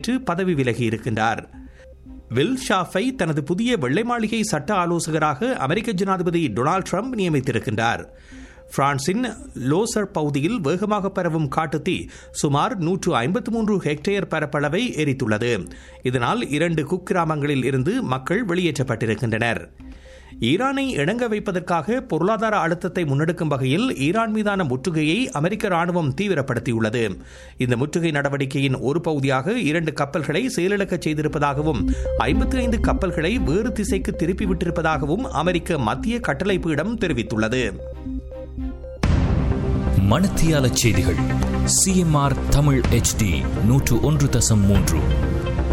நேற்று பதவி விலகி இருக்கின்றார் வில் ஷாஃபை தனது புதிய வெள்ளை மாளிகை சட்ட ஆலோசகராக அமெரிக்க ஜனாதிபதி டொனால்ட் ட்ரம்ப் நியமித்திருக்கின்றார் பிரான்சின் லோசர் பகுதியில் வேகமாக பரவும் காட்டுத்தீ சுமார் நூற்று ஐம்பத்தி மூன்று ஹெக்டேயர் பரப்பளவை எரித்துள்ளது இதனால் இரண்டு குக்கிராமங்களில் இருந்து மக்கள் வெளியேற்றப்பட்டிருக்கின்றனர் ஈரானை இணங்க வைப்பதற்காக பொருளாதார அழுத்தத்தை முன்னெடுக்கும் வகையில் ஈரான் மீதான முற்றுகையை அமெரிக்க ராணுவம் தீவிரப்படுத்தியுள்ளது இந்த முற்றுகை நடவடிக்கையின் ஒரு பகுதியாக இரண்டு கப்பல்களை செயலிழக்க செய்திருப்பதாகவும் ஐம்பத்தி ஐந்து கப்பல்களை வேறு திசைக்கு திருப்பிவிட்டிருப்பதாகவும் அமெரிக்க மத்திய கட்டளை பீடம் தெரிவித்துள்ளது மணத்தியால செய்திகள் சிஎம்ஆர் தமிழ் ஹெச்டி நூற்று ஒன்று தசம் மூன்று